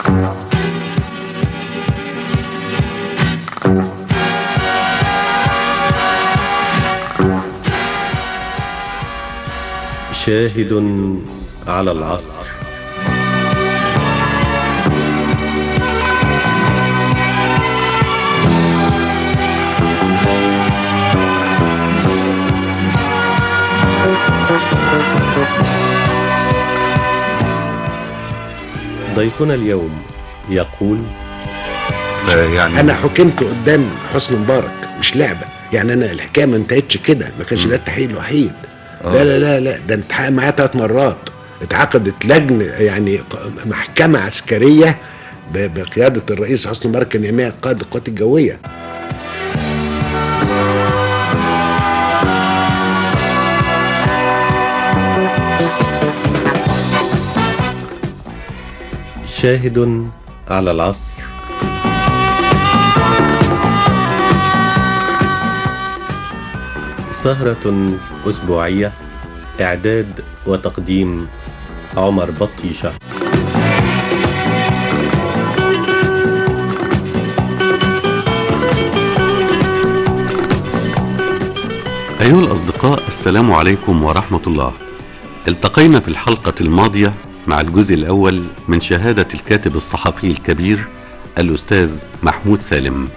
شاهد على العصر ضيفنا اليوم يقول يعني انا حكمت قدام حسني مبارك مش لعبه يعني انا الحكايه ما انتهتش كده ما كانش ده التحقيق الوحيد لا لا لا لا ده اتحقق معايا ثلاث مرات اتعقدت لجنه يعني ق- محكمه عسكريه ب- بقياده الرئيس حسني مبارك كان يوميها قائد القوات الجويه شاهد على العصر سهرة أسبوعية إعداد وتقديم عمر بطيشة أيها الأصدقاء السلام عليكم ورحمة الله التقينا في الحلقة الماضية مع الجزء الأول من شهادة الكاتب الصحفي الكبير الأستاذ محمود سالم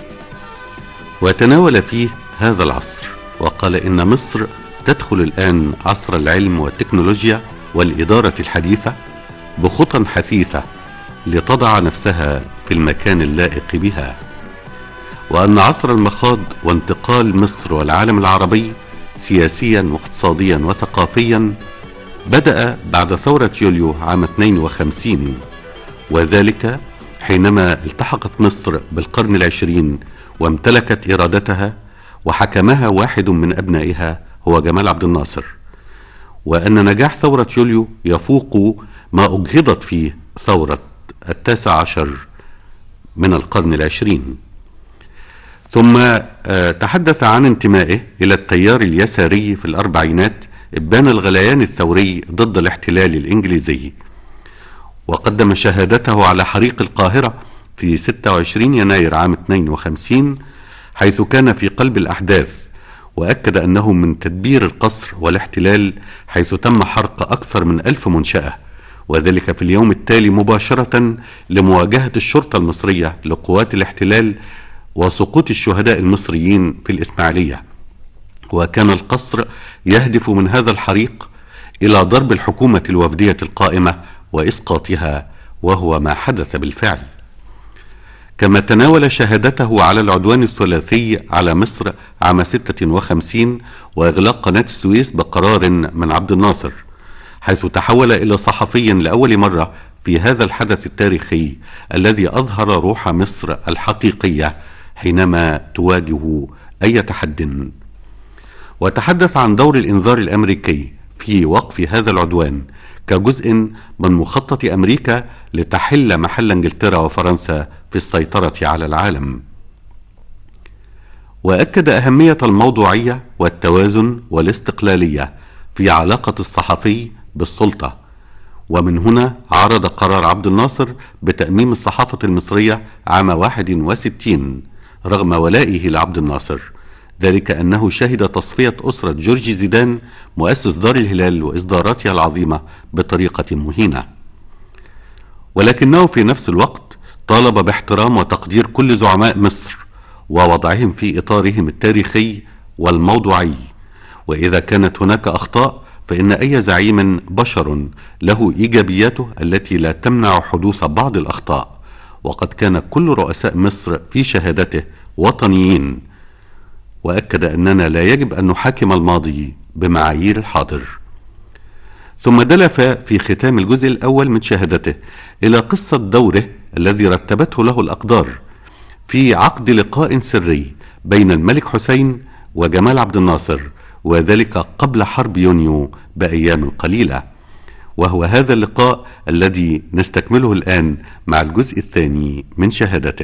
وتناول فيه هذا العصر وقال إن مصر تدخل الآن عصر العلم والتكنولوجيا والإدارة الحديثة بخطى حثيثة لتضع نفسها في المكان اللائق بها وأن عصر المخاض وانتقال مصر والعالم العربي سياسيا واقتصاديا وثقافيا بدأ بعد ثورة يوليو عام 52 وذلك حينما التحقت مصر بالقرن العشرين وامتلكت إرادتها وحكمها واحد من أبنائها هو جمال عبد الناصر وأن نجاح ثورة يوليو يفوق ما أجهضت فيه ثورة التاسع عشر من القرن العشرين ثم آه، تحدث عن انتمائه إلى التيار اليساري في الأربعينات إبان الغليان الثوري ضد الاحتلال الإنجليزي وقدم شهادته على حريق القاهرة في 26 يناير عام 52 حيث كان في قلب الأحداث وأكد أنه من تدبير القصر والاحتلال حيث تم حرق أكثر من ألف منشأة وذلك في اليوم التالي مباشرة لمواجهة الشرطة المصرية لقوات الاحتلال وسقوط الشهداء المصريين في الإسماعيلية وكان القصر يهدف من هذا الحريق إلى ضرب الحكومة الوفدية القائمة وإسقاطها وهو ما حدث بالفعل كما تناول شهادته على العدوان الثلاثي على مصر عام 56 وإغلاق قناة السويس بقرار من عبد الناصر حيث تحول إلى صحفي لأول مرة في هذا الحدث التاريخي الذي أظهر روح مصر الحقيقية حينما تواجه أي تحد وتحدث عن دور الإنذار الأمريكي في وقف هذا العدوان كجزء من مخطط أمريكا لتحل محل إنجلترا وفرنسا في السيطرة على العالم وأكد أهمية الموضوعية والتوازن والاستقلالية في علاقة الصحفي بالسلطة ومن هنا عرض قرار عبد الناصر بتأميم الصحافة المصرية عام 61 رغم ولائه لعبد الناصر ذلك أنه شهد تصفية أسرة جورج زيدان مؤسس دار الهلال وإصداراتها العظيمة بطريقة مهينة ولكنه في نفس الوقت طالب باحترام وتقدير كل زعماء مصر ووضعهم في إطارهم التاريخي والموضوعي وإذا كانت هناك أخطاء فإن أي زعيم بشر له إيجابياته التي لا تمنع حدوث بعض الأخطاء وقد كان كل رؤساء مصر في شهادته وطنيين وأكد أننا لا يجب أن نحاكم الماضي بمعايير الحاضر ثم دلف في ختام الجزء الأول من شهادته إلى قصة دوره الذي رتبته له الأقدار في عقد لقاء سري بين الملك حسين وجمال عبد الناصر وذلك قبل حرب يونيو بأيام قليلة وهو هذا اللقاء الذي نستكمله الآن مع الجزء الثاني من شهادته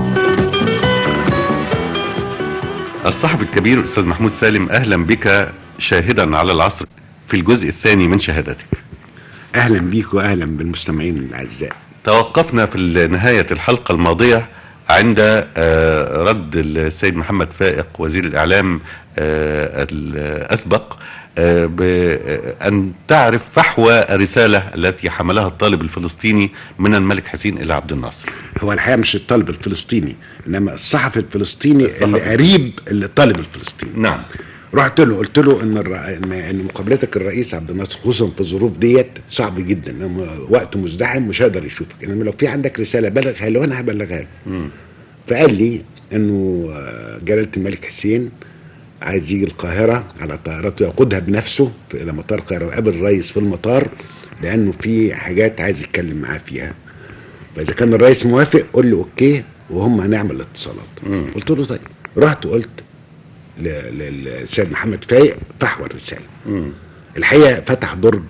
الصحفي الكبير الأستاذ محمود سالم أهلا بك شاهدا على العصر في الجزء الثاني من شهادتك اهلا بيك واهلا بالمستمعين الاعزاء توقفنا في نهاية الحلقة الماضية عند آه، رد السيد محمد فائق وزير الإعلام آه، الأسبق آه، بأن تعرف فحوى الرسالة التي حملها الطالب الفلسطيني من الملك حسين إلى عبد الناصر هو الحقيقه مش الطالب الفلسطيني انما الصحفي الفلسطيني الصحفي. اللي قريب الطالب الفلسطيني نعم رحت له قلت له ان الر... ان ان مقابلتك الرئيس عبد الناصر خصوصا في الظروف ديت صعب جدا لأنه وقته مزدحم مش هيقدر يشوفك انما لو في عندك رساله بلغها له انا هبلغها له مم. فقال لي انه آه، جلاله الملك حسين عايز يجي القاهره على طيارته يقودها بنفسه في- الى مطار القاهره ويقابل الرئيس في المطار لانه في حاجات عايز يتكلم معاه فيها فاذا كان الرئيس موافق قول لي اوكي وهم هنعمل الاتصالات مم. قلت له طيب رحت وقلت ل- ل- للسيد محمد فايق فحوى الرساله مم. الحقيقه فتح درج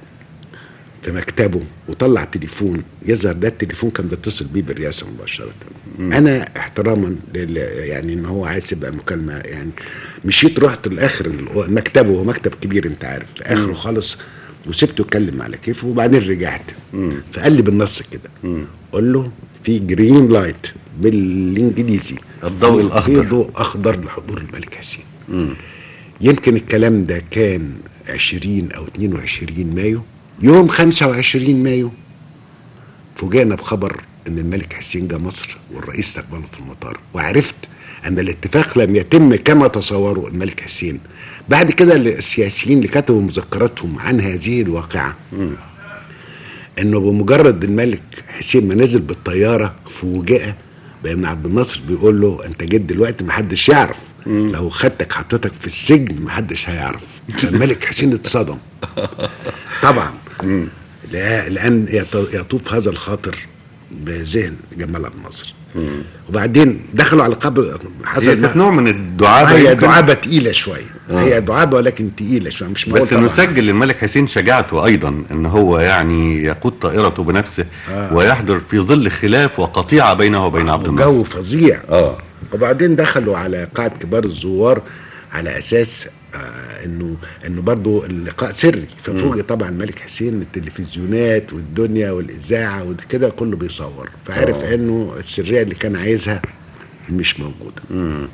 في مكتبه وطلع تليفون يظهر ده التليفون كان بيتصل بيه بالرئاسه مباشره انا احتراما لل يعني ان هو عايز يبقى المكالمه يعني مشيت رحت لاخر ال- مكتبه هو مكتب كبير انت عارف في اخره خالص وسبته يتكلم على كيفه وبعدين رجعت مم. فقال لي بالنص كده مم. قول له في جرين لايت بالانجليزي الضوء في- الأخضر. في ضوء اخضر لحضور الملك حسين مم. يمكن الكلام ده كان 20 او 22 مايو يوم 25 مايو فوجئنا بخبر ان الملك حسين جه مصر والرئيس استقبله في المطار وعرفت ان الاتفاق لم يتم كما تصوروا الملك حسين بعد كده السياسيين اللي كتبوا مذكراتهم عن هذه الواقعه مم. انه بمجرد الملك حسين ما نزل بالطياره فوجئ بان عبد الناصر بيقول له انت جيت دلوقتي محدش يعرف لو خدتك حطيتك في السجن محدش هيعرف فالملك حسين اتصدم طبعا مم. لا- لان يط- يطوف هذا الخاطر بذهن جمال عبد الناصر مم. وبعدين دخلوا على قبر حصل هي كانت نوع من الدعابة هي يمكن. دعابه تقيله شويه آه. هي دعابه ولكن تقيله شويه مش معقول بس انه طبعاً. سجل للملك حسين شجاعته ايضا ان هو يعني يقود طائرته بنفسه آه. ويحضر في ظل خلاف وقطيعه بينه وبين عبد الناصر جو فظيع اه وبعدين دخلوا على قاعة كبار الزوار على اساس آه انه انه برضه اللقاء سري ففوجئ طبعا الملك حسين التلفزيونات والدنيا والاذاعه وكده كله بيصور فعرف آه. انه السريه اللي كان عايزها مش موجوده مم.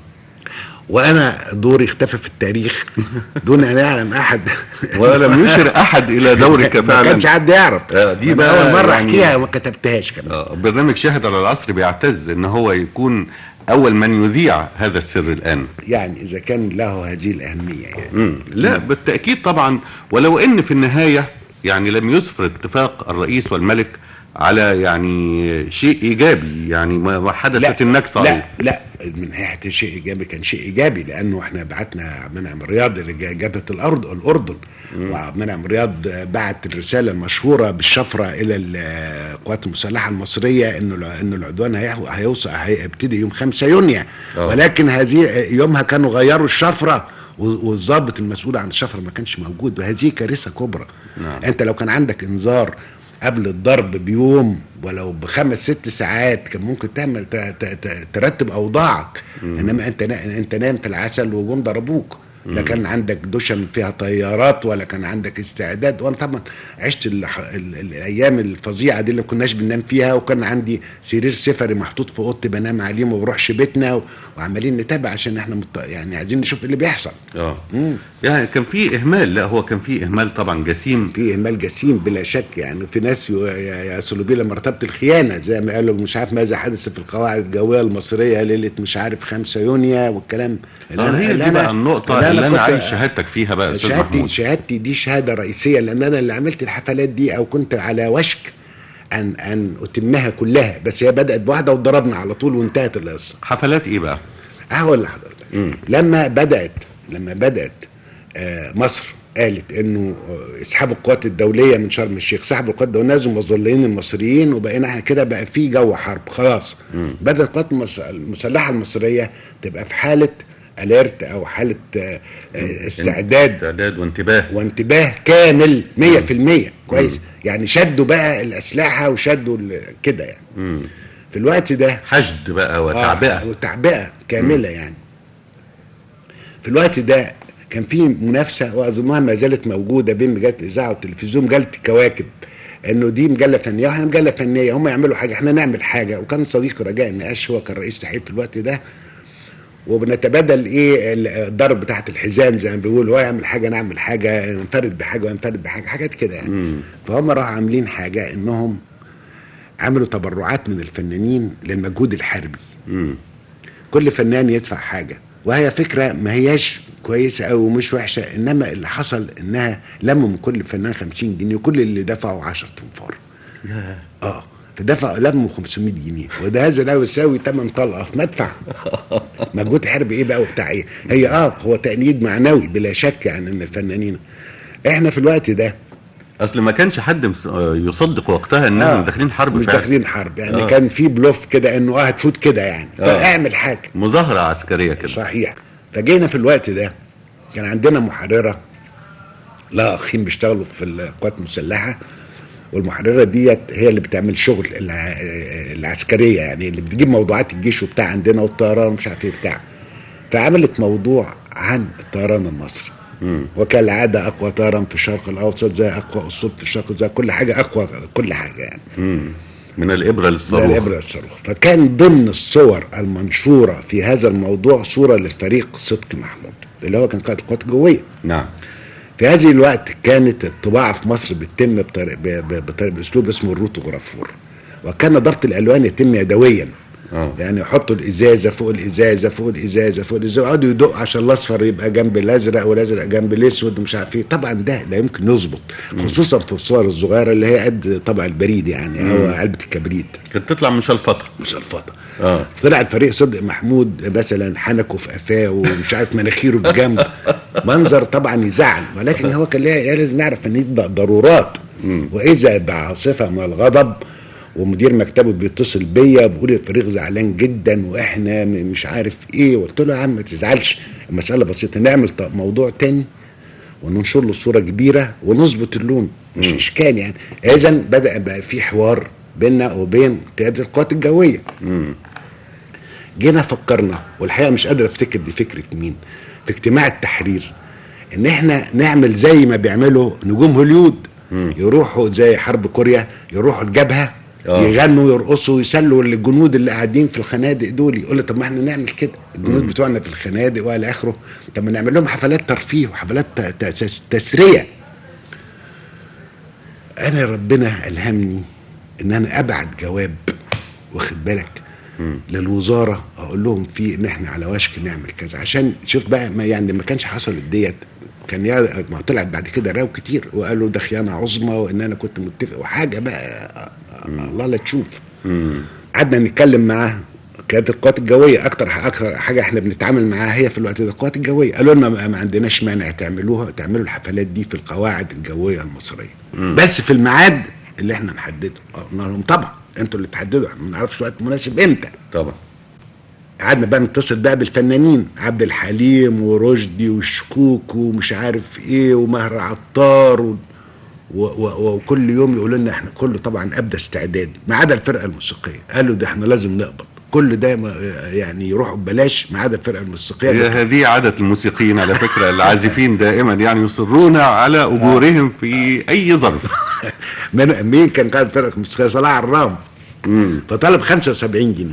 وانا دوري اختفى في التاريخ دون ان يعلم احد ولم يشر احد الى دورك ما كانش فعلا حد يعرف آه، دي أنا بقى اول مره يعني- احكيها وما كتبتهاش كمان آه، برنامج شاهد على العصر بيعتز ان هو يكون اول من يذيع هذا السر الان يعني اذا كان له هذه الاهميه يعني مم. لا بالتاكيد طبعا ولو ان في النهايه يعني لم يسفر اتفاق الرئيس والملك على يعني شيء ايجابي يعني ما ما حدثت النكسه لا أيضا. لا من ناحيه شيء ايجابي كان شيء ايجابي لانه احنا بعتنا منعم رياض اللي جا- جابت الارض الاردن ومنعم رياض بعت الرساله المشهوره بالشفره الى القوات المسلحه المصريه انه الع- انه العدوان هيح- هيوصل هيبتدي يوم 5 يونيو آه. ولكن هذه يومها كانوا غيروا الشفره و- والضابط المسؤول عن الشفره ما كانش موجود وهذه كارثه كبرى نعم. انت لو كان عندك انذار قبل الضرب بيوم ولو بخمس ست ساعات كان ممكن تعمل ت- ت- ت- ترتب اوضاعك انما انت نا- انت نايم في العسل وجم ضربوك لا كان عندك دشم فيها طيارات ولا كان عندك استعداد وانا طبعا عشت ال ال الايام الفظيعه دي اللي ما كناش بننام فيها وكان عندي سرير سفري محطوط في اوضتي بنام عليه وما بروحش بيتنا و- وعمالين نتابع عشان احنا مط... يعني عايزين نشوف إيه اللي بيحصل اه مم. يعني كان في اهمال لا هو كان في اهمال طبعا جسيم في اهمال جسيم بلا شك يعني في ناس ي- ي- يصلوا بيه لمرتبه الخيانه زي ما قالوا مش عارف ماذا حدث في القواعد الجويه المصريه ليله مش عارف 5 يونيو والكلام اللي آه أنا- هي اللي دي أنا- بقى النقطه اللي انا كنت- عايز شهادتك فيها بقى يا استاذ شهادتي محمود شهادتي دي شهاده رئيسيه لان انا اللي عملت الحفلات دي او كنت على وشك ان ان اتمها كلها بس هي بدات بواحده وضربنا على طول وانتهت القصه حفلات ايه بقى؟ هقول لحضرتك مم. لما بدات لما بدات آه، مصر قالت انه آه، اسحبوا القوات الدوليه من شرم الشيخ سحبوا القوات الدوليه نزلوا مظلين المصريين وبقينا احنا كده بقى في جو حرب خلاص بدات القوات المس- المسلحه المصريه تبقى في حاله اليرت او حاله آه، آه، استعداد استعداد وانتباه وانتباه كامل 100% كويس يعني شدوا بقى الاسلحه وشدوا ال- كده يعني مم. في الوقت ده حشد بقى آه، وتعبئه وتعبئه كامله يعني في الوقت ده كان في منافسه واظنها ما زالت موجوده بين مجله الاذاعه والتلفزيون مجله الكواكب انه دي مجله فنيه واحنا مجله فنيه هم يعملوا حاجه احنا نعمل حاجه وكان صديقي رجاء النقاش هو كان رئيس تحرير في الوقت ده وبنتبادل ايه الضرب تحت الحزام زي ما بيقولوا هو يعمل حاجه نعمل حاجه ننفرد بحاجه وننفرد بحاجه حاجات كده يعني مم. فهم راحوا عاملين حاجه انهم عملوا تبرعات من الفنانين للمجهود الحربي مم. كل فنان يدفع حاجه وهي فكره ما هياش كويسه او مش وحشه انما اللي حصل انها لموا من كل فنان 50 جنيه وكل اللي دفعوا 10 تنفار اه فدفعوا لموا 500 جنيه وده هذا لا يساوي ثمن طلقه في مدفع مجهود حربي ايه بقى وبتاع ايه هي اه هو تأنيد معنوي بلا شك يعني ان الفنانين احنا في الوقت ده اصل ما كانش حد مس- آه، يصدق وقتها اننا داخلين حرب مش فعلا داخلين حرب يعني آه. آه. كان في بلوف كده انه اه هتفوت كده يعني آه. فاعمل حاجه مظاهره عسكريه كده صحيح فجينا في الوقت ده كان عندنا محرره لا اخين بيشتغلوا في القوات المسلحه والمحرره ديت هي اللي بتعمل شغل الع- العسكريه يعني اللي بتجيب موضوعات الجيش وبتاع عندنا والطيران مش عارف ايه بتاع فعملت موضوع عن الطيران المصري مم. وكالعاده اقوى طيران في الشرق الاوسط زي اقوى اسلوب في الشرق زي كل حاجه اقوى كل حاجه يعني مم. من الابره ده للصاروخ الابره الصاروخ فكان ضمن الصور المنشوره في هذا الموضوع صوره للفريق صدقي محمود اللي هو كان قائد القوات الجويه نعم في هذه الوقت كانت الطباعه في مصر بتتم بطريق ب- ب- بطريق باسلوب اسمه الروتوغرافور وكان ضبط الالوان يتم يدويا اه يعني يحطوا الازازه فوق الازازه فوق الازازه فوق الازازه ويقعدوا يدقوا عشان الاصفر يبقى جنب الازرق والازرق جنب الاسود ومش عارف ايه طبعا ده لا يمكن يظبط خصوصا في الصور الصغيره اللي هي قد طبع البريد يعني او علبه الكبريت كانت تطلع مش الفتره مش الفضه اه طلع الفريق صدق محمود مثلا حنكه في قفاه ومش عارف مناخيره بجنب منظر طبعا يزعل ولكن هو كان ليه- لازم نعرف ان دي ضرورات واذا بعاصفه من الغضب ومدير مكتبه بيتصل بيا بيقول الفريق زعلان جدا واحنا م- مش عارف ايه قلت له يا عم ما تزعلش المساله بسيطه نعمل ط- موضوع تاني وننشر له صوره كبيره ونظبط اللون مش اشكال يعني اذا بدا بقى في حوار بيننا وبين قياده القوات الجويه مم. جينا فكرنا والحقيقه مش قادر افتكر دي فكره مين في اجتماع التحرير ان احنا نعمل زي ما بيعملوا نجوم هوليود مم. يروحوا زي حرب كوريا يروحوا الجبهه آه. يغنوا يرقصوا يسلوا الجنود اللي قاعدين في الخنادق دول يقول لي طب ما احنا نعمل كده الجنود بتوعنا في الخنادق والى اخره طب ما نعمل لهم حفلات ترفيه وحفلات ت- ت- تسريه انا ربنا الهمني ان انا ابعت جواب واخد بالك مم. للوزاره اقول لهم فيه ان احنا على وشك نعمل كذا عشان شوف بقى ما يعني ما كانش حصلت ديت كان يا ما طلعت بعد كده راو كتير وقالوا ده خيانه عظمى وان انا كنت متفق وحاجه بقى الله لا تشوف مم. قعدنا نتكلم معاه كانت القوات الجويه اكتر اكتر حاجه احنا بنتعامل معاها هي في الوقت ده القوات الجويه قالوا لنا ما ما عندناش مانع تعملوها تعملوا الحفلات دي في القواعد الجويه المصريه مم. بس في الميعاد اللي احنا نحدده قلنا لهم طبعا انتوا اللي تحددوا احنا ما نعرفش وقت مناسب امتى طبعا قعدنا بقى نتصل بقى بالفنانين عبد الحليم ورشدي والشكوك ومش عارف ايه ومهر عطار و... و... و... وكل يوم يقولوا لنا احنا كله طبعا ابدا استعداد ما عدا الفرقه الموسيقيه قالوا ده احنا لازم نقبض كل ده ما- يعني يروحوا ببلاش ما عدا الفرقه الموسيقيه هي هذه عادة الموسيقيين على فكرة العازفين دائما يعني يصرون على أجورهم في أي ظرف من مين كان قائد الفرقه الموسيقيه صلاح عرام مم. فطلب 75 جنيه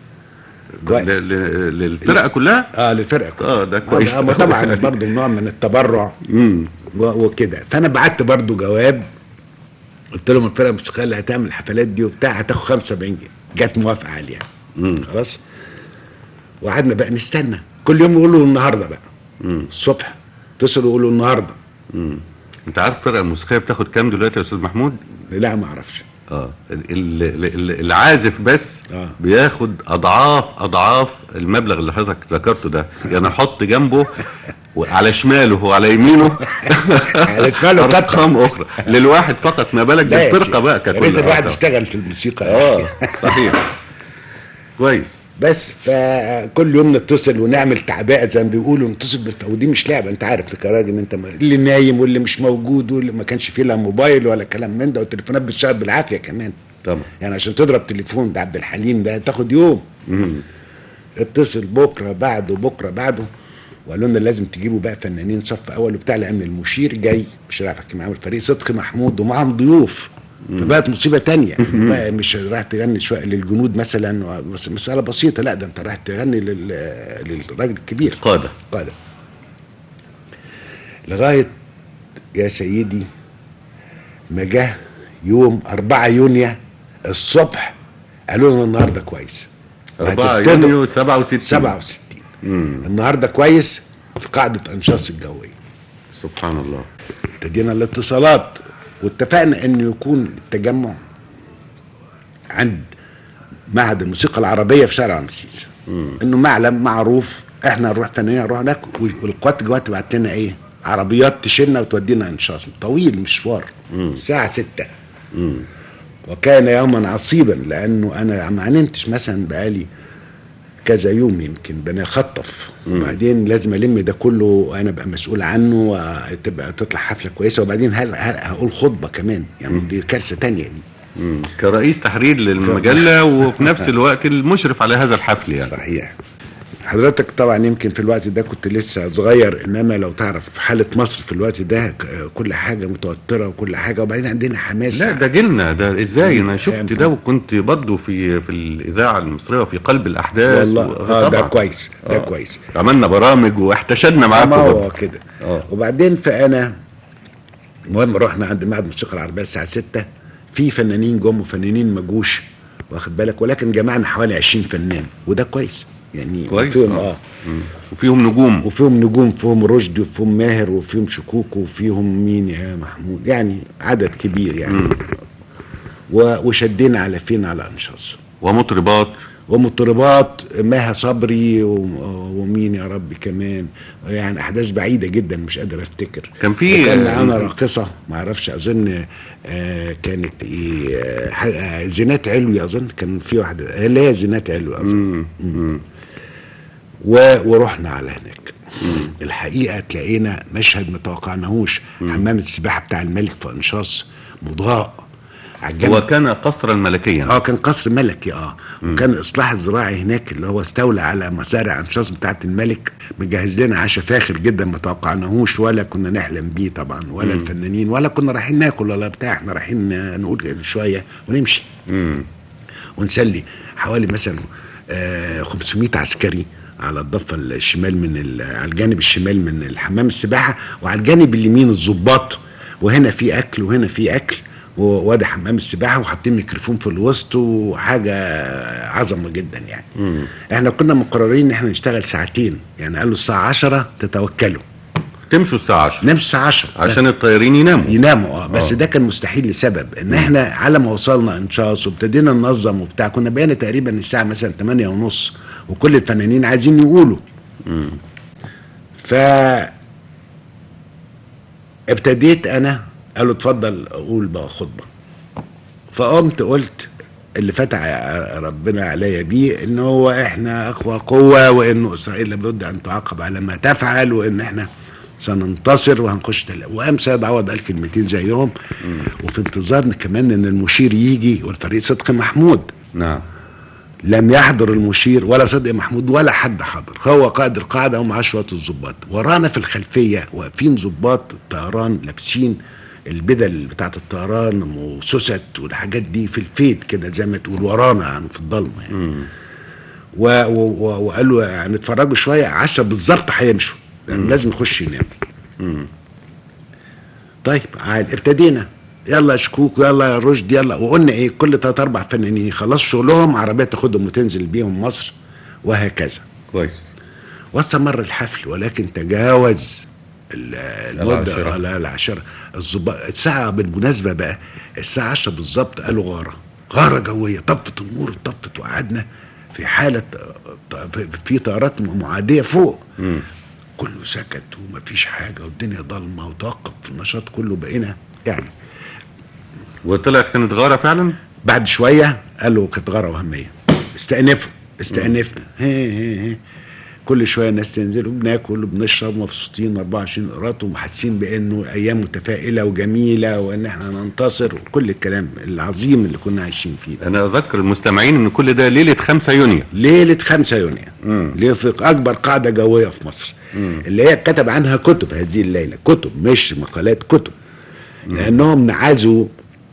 ل- ل- للفرقة كلها اه للفرقه كلها. اه ده كويس آه، ما طبعا برضه نوع من التبرع مم. و- وكده فانا بعت برضو جواب قلت لهم الفرقه الموسيقيه اللي هتعمل الحفلات دي وبتاع هتاخد 75 جنيه جت موافقه عليها مم. خلاص وقعدنا بقى نستنى كل يوم يقولوا النهارده بقى مم. الصبح اتصلوا يقولوا النهارده مم. انت عارف الفرقة الموسيقية بتاخد كام دلوقتي يا استاذ محمود؟ لا ما اعرفش اه ال- ال- ال- العازف بس آه. بياخد اضعاف اضعاف المبلغ اللي حضرتك ذكرته ده يعني حط جنبه وعلى شماله وعلى يمينه على شماله كتر. ارقام اخرى للواحد فقط ما بالك لا يا بالفرقه شيخ. بقى يا ريت ككل الواحد آه. يشتغل في الموسيقى اه صحيح كويس بس فكل يوم نتصل ونعمل تعبئه زي ما بيقولوا نتصل بالف... ودي مش لعبه انت عارف كراجل انت ما... اللي نايم واللي مش موجود واللي ما كانش فيه لا موبايل ولا كلام من ده والتليفونات بتشتغل بالعافيه كمان طبعا يعني عشان تضرب تليفون ده عبد الحليم ده تاخد يوم مم. اتصل بكره بعده بكره بعده وقالوا لنا لازم تجيبوا بقى فنانين صف اول وبتاع لان المشير جاي مش رايح احكي معاهم الفريق صدقي محمود ومعاهم ضيوف فبقت مصيبه تانية بقى مش رايح تغني شويه للجنود مثلا بس مساله بسيطه لا ده انت رايح تغني لل... للراجل الكبير قادة قال لغاية يا سيدي ما جه يوم 4 يونيو الصبح قالوا لنا النهارده كويس 4 وهتبتدوا يونيو 67 67 مم. النهارده كويس في قاعدة أنشاص الجوية سبحان الله ابتدينا الاتصالات واتفقنا انه يكون التجمع عند معهد الموسيقى العربية في شارع رمسيس انه معلم معروف احنا نروح فنانين نروح هناك والقوات الجوية تبعت لنا ايه عربيات تشيلنا وتودينا انشاص طويل مشوار الساعة ستة مم. وكان يوما عصيبا لانه انا ما نمتش مثلا بقالي كذا يوم يمكن بنخطف وبعدين لازم الم ده كله وانا ابقى مسؤول عنه وتبقى تطلع حفله كويسه وبعدين هل هل هقول خطبه كمان يعني دي كارثه تانية دي مم. كرئيس تحرير للمجلة وفي نفس الوقت المشرف على هذا الحفل يعني صحيح حضرتك طبعا يمكن في الوقت ده كنت لسه صغير انما لو تعرف حاله مصر في الوقت ده ك- كل حاجه متوتره وكل حاجه وبعدين عندنا حماس لا ده جيلنا ده ازاي انا شفت يعني- ده وكنت برضه في في الاذاعه المصريه وفي قلب الاحداث والله و- اه ده طبعاً. كويس ده آه. كويس عملنا برامج واحتشدنا ما معاكم هو برضه. كده اه وبعدين فانا المهم رحنا عند معهد الموسيقى العربيه الساعه 6 في فنانين جم وفنانين ما جوش واخد بالك ولكن جمعنا حوالي 20 فنان وده كويس يعني كويس فيهم اه اه مم. وفيهم نجوم وفيهم نجوم فيهم رشدي وفيهم ماهر وفيهم شكوك وفيهم مين يا محمود يعني عدد كبير يعني مم. و- وشدينا على فين على انشاص ومطربات ومطربات مها صبري و- ومين يا رب كمان يعني احداث بعيده جدا مش قادر افتكر كان في كان معانا آه، راقصه ما اعرفش اظن آه كانت ايه آه ح- آه، زينات علوي اظن كان في واحده اللي هي زينات علوي اظن مم. مم. و- ورحنا على هناك الحقيقه تلاقينا مشهد ما توقعناهوش حمام السباحه بتاع الملك في انشاص مضاء على الجنب هو كان قصرا ملكيا اه كان قصر ملكي اه وكان الاصلاح الزراعي هناك اللي هو استولى على مزارع انشاص بتاعه الملك مجهز لنا عشاء فاخر جدا ما توقعناهوش ولا كنا نحلم بيه طبعا ولا مم. الفنانين ولا كنا رايحين ناكل ولا بتاع احنا رايحين آه، نقول شويه ونمشي مم. ونسلي حوالي مثلا آه 500 عسكري على الضفه الشمال من ال- على الجانب الشمال من الحمام السباحه وعلى الجانب اليمين الضباط وهنا في اكل وهنا في اكل ووادي حمام السباحه وحاطين ميكروفون في الوسط وحاجه عظمه جدا يعني مم. احنا كنا مقررين ان احنا نشتغل ساعتين يعني قالوا الساعه 10 تتوكلوا تمشوا الساعه 10 نمشي الساعه 10 عشان الطيارين يناموا يناموا اه بس آه. ده كان مستحيل لسبب ان احنا على ما وصلنا انشاص وابتدينا ننظم وبتاع كنا بقينا تقريبا الساعه مثلا 8 ونص وكل الفنانين عايزين يقولوا مم. ف ابتديت انا قالوا اتفضل قول بقى خطبه فقمت قلت اللي فتح ربنا عليا بيه ان هو احنا اقوى قوه وانه اسرائيل لابد ان تعاقب على ما تفعل وان احنا سننتصر وهنخش تل... وقام سيد عوض قال كلمتين زيهم وفي انتظار كمان ان المشير يجي والفريق صدقي محمود نعم لم يحضر المشير ولا صدقي محمود ولا حد حضر هو قائد القاعده ومعاه شويه الظباط ورانا في الخلفيه واقفين ظباط طيران لابسين البدل بتاعت الطيران وسوست والحاجات دي في الفيد كده زي ما تقول ورانا يعني في الضلمه يعني مم. و و و وقالوا يعني اتفرجوا شويه 10 بالظبط هيمشوا يعني لازم نخش ينام مم. طيب عاد ابتدينا يلا يا شكوك يلا يا رشد يلا وقلنا ايه كل ثلاث اربع فنانين يخلصوا شغلهم عربيه تاخدهم وتنزل بيهم مصر وهكذا كويس واستمر الحفل ولكن تجاوز ال- المده العاشرة. على العشرة الظباط الساعه بالمناسبه بقى الساعه 10 بالظبط قالوا غاره غاره جويه طفت النور طفت وقعدنا في حاله ط- في طيارات معاديه فوق مم. كله سكت ومفيش حاجه والدنيا ضلمه وتوقف النشاط كله بقينا يعني وطلعت كانت غاره فعلا بعد شويه قالوا كانت غاره وهميه استأنفوا استأنفنا هي هي هي كل شويه الناس تنزل وبناكل وبنشرب مبسوطين 24 قراط وحاسين بانه ايام متفائله وجميله وان احنا ننتصر وكل الكلام العظيم اللي كنا عايشين فيه ده. انا اذكر المستمعين ان كل ده ليله 5 يونيو ليله 5 يونيو مم. اللي هي في اكبر قاعده جويه في مصر مم. اللي هي كتب عنها كتب هذه الليله كتب مش مقالات كتب لانهم نعزوا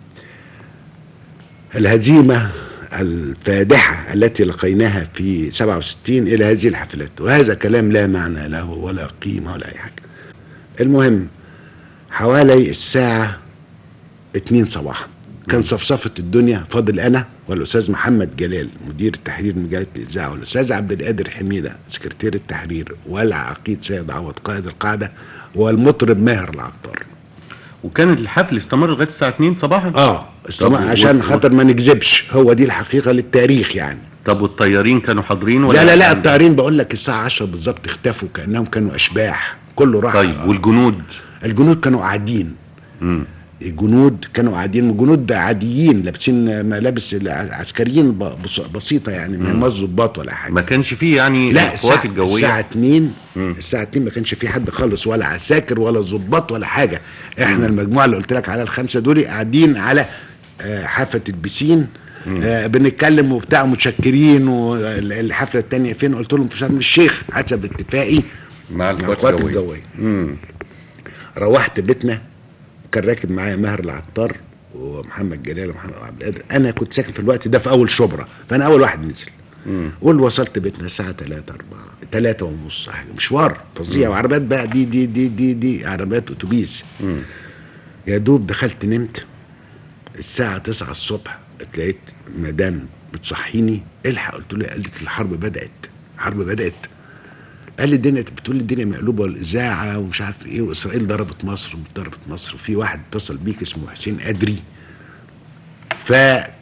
الهزيمه الفادحه التي لقيناها في 67 الى هذه الحفلات وهذا كلام لا معنى له ولا قيمه ولا اي حاجه المهم حوالي الساعه 2 صباحا كان صفصفة الدنيا فاضل انا والاستاذ محمد جلال مدير التحرير مجله الاذاعه والاستاذ عبد القادر حميده سكرتير التحرير والعقيد سيد عوض قائد القاعده والمطرب ماهر العطار وكان الحفل استمر لغايه الساعه 2 صباحا اه استمع طب و- عشان و- خاطر ما نكذبش هو دي الحقيقه للتاريخ يعني طب والطيارين كانوا حاضرين ولا لا لا لا كان- الطيارين بقول لك الساعه 10 بالظبط اختفوا كانهم كانوا اشباح كله راح طيب والجنود الجنود كانوا قاعدين مم. الجنود كانوا قاعدين الجنود عاديين لابسين ملابس العسكريين ب- بس- بسيطه يعني ما هماش ضباط ولا حاجه ما كانش فيه يعني لا القوات الساعة, الجويه الساعة 2 مم. الساعة 2 ما كانش في حد خالص ولا عساكر ولا ضباط ولا حاجة احنا المجموعة اللي قلت لك على الخمسة دول قاعدين على آه، حافة البسين آه بنتكلم وبتاع متشكرين والحفلة التانية فين قلت لهم في شرم الشيخ حسب اتفاقي مع مع القوات القوات الجويه الجوية مم. روحت بيتنا كان راكب معايا ماهر العطار ومحمد جلال ومحمد عبد القادر انا كنت ساكن في الوقت ده في اول شبرا فانا اول واحد نزل مم. واللي وصلت بيتنا الساعة 3 4 3 ونص حاجة مشوار فظيع وعربيات بقى دي دي دي دي دي عربيات اتوبيس مم. يا دوب دخلت نمت الساعة 9 الصبح اتلاقيت مدام بتصحيني الحق قلت له قالت لي الحرب بدأت الحرب بدأت قال لي الدنيا بتقول لي الدنيا مقلوبه والاذاعه ومش عارف ايه واسرائيل ضربت مصر ومش ضربت مصر وفي واحد اتصل بيك اسمه حسين ادري ف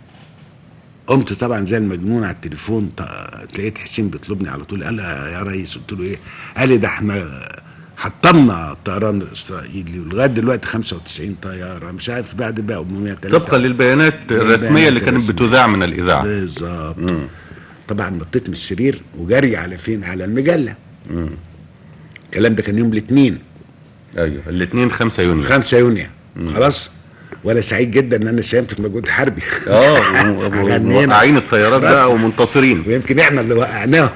قمت طبعا زي المجنون على التليفون ط- لقيت حسين بيطلبني على طول قال لي يا ريس قلت له ايه قال لي ده احنا حطمنا الطيران الاسرائيلي ولغايه دلوقتي 95 طياره مش عارف بعد بقى 803 طبقا للبيانات الرسميه اللي كانت الرسمية. بتذاع من الاذاعه بالظبط مم. طبعا نطيت من السرير وجري على فين على المجله مم. الكلام ده كان يوم الاثنين ايوه الاثنين 5 يونيو 5 يونيو خلاص وانا سعيد جدا ان انا ساهمت في مجهود حربي اه و- و- غنينا. موقعين الطيارات بقى ومنتصرين ويمكن احنا اللي وقعناهم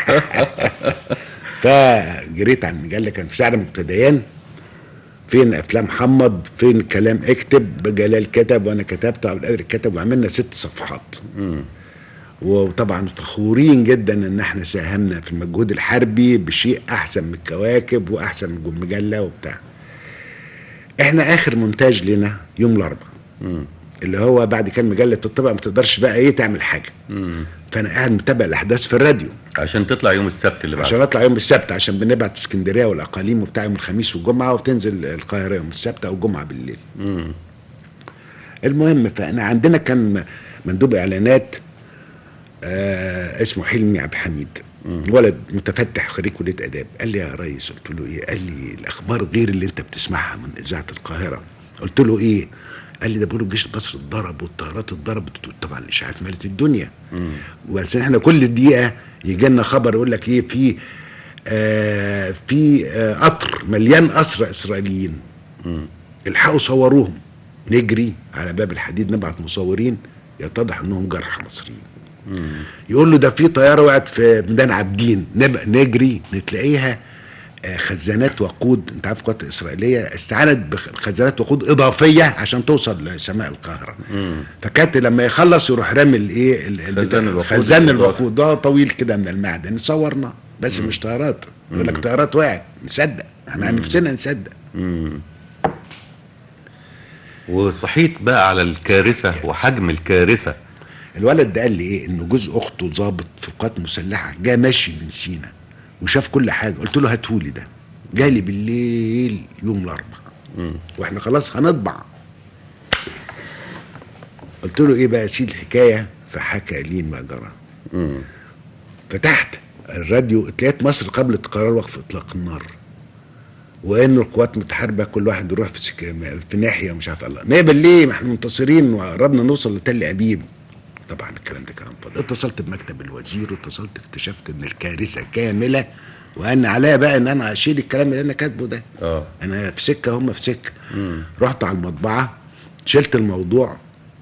فجريت على المجله كان في سعر مبتديان فين افلام محمد فين كلام اكتب جلال كتب وانا كتبت عبد القادر كتب وعملنا ست صفحات مم. وطبعا فخورين جدا ان احنا ساهمنا في المجهود الحربي بشيء احسن من الكواكب واحسن من المجله وبتاع احنا اخر مونتاج لنا يوم الاربعاء مم. اللي هو بعد كان مجله الطبع ما تقدرش بقى ايه تعمل حاجه مم. فانا قاعد متابع الاحداث في الراديو عشان تطلع يوم السبت اللي بعده عشان اطلع يوم السبت عشان بنبعت اسكندريه والاقاليم وبتاع يوم الخميس والجمعه وتنزل القاهره يوم السبت او الجمعه بالليل مم. المهم فانا عندنا كان مندوب اعلانات آه اسمه حلمي عبد الحميد ولد متفتح خريج كليه اداب قال لي يا ريس قلت له ايه قال لي الاخبار غير اللي انت بتسمعها من اذاعه القاهره قلت له ايه قال لي ده بيقولوا الجيش المصري اتضرب والطيارات اتضربت طبعا الاشاعات مالت الدنيا مم. بس احنا كل دقيقه يجي لنا خبر يقول لك ايه في آه في آه قطر مليان اسرى اسرائيليين مم. الحقوا صوروهم نجري على باب الحديد نبعت مصورين يتضح انهم جرحى مصريين مم. يقول له ده في طياره وقعت في ميدان عابدين نبقى نجري نتلاقيها آه، خزانات وقود انت عارف القوات الاسرائيليه استعانت بخزانات وقود اضافيه عشان توصل لسماء القاهره مم. فكانت لما يخلص يروح رامي الايه ال- ال- خزان الوقود خزان الإضافي. الوقود ده طويل كده من المعدن صورنا بس مش طيارات يقول لك طيارات وقعت نصدق احنا نفسنا نصدق مم. وصحيت بقى على الكارثه وحجم الكارثه الولد ده قال لي ايه انه جوز اخته ضابط في القوات المسلحه جه ماشي من سينا وشاف كل حاجه قلت له هاتهولي ده جالي بالليل يوم الاربعاء مم. واحنا خلاص هنطبع قلت له ايه بقى يا سيدي الحكايه فحكى لي ما جرى مم. فتحت الراديو اتلقيت مصر قبلت قرار وقف اطلاق النار وان القوات متحاربه كل واحد يروح في سك... في ناحيه ومش عارف الله نقبل ليه ما احنا منتصرين وقربنا نوصل لتل ابيب طبعا الكلام ده كلام فاضي اتصلت بمكتب الوزير واتصلت اكتشفت ان الكارثه كامله وان عليا بقى ان انا اشيل الكلام اللي انا كاتبه ده اه انا في سكه هم في سكه مم. رحت على المطبعه شلت الموضوع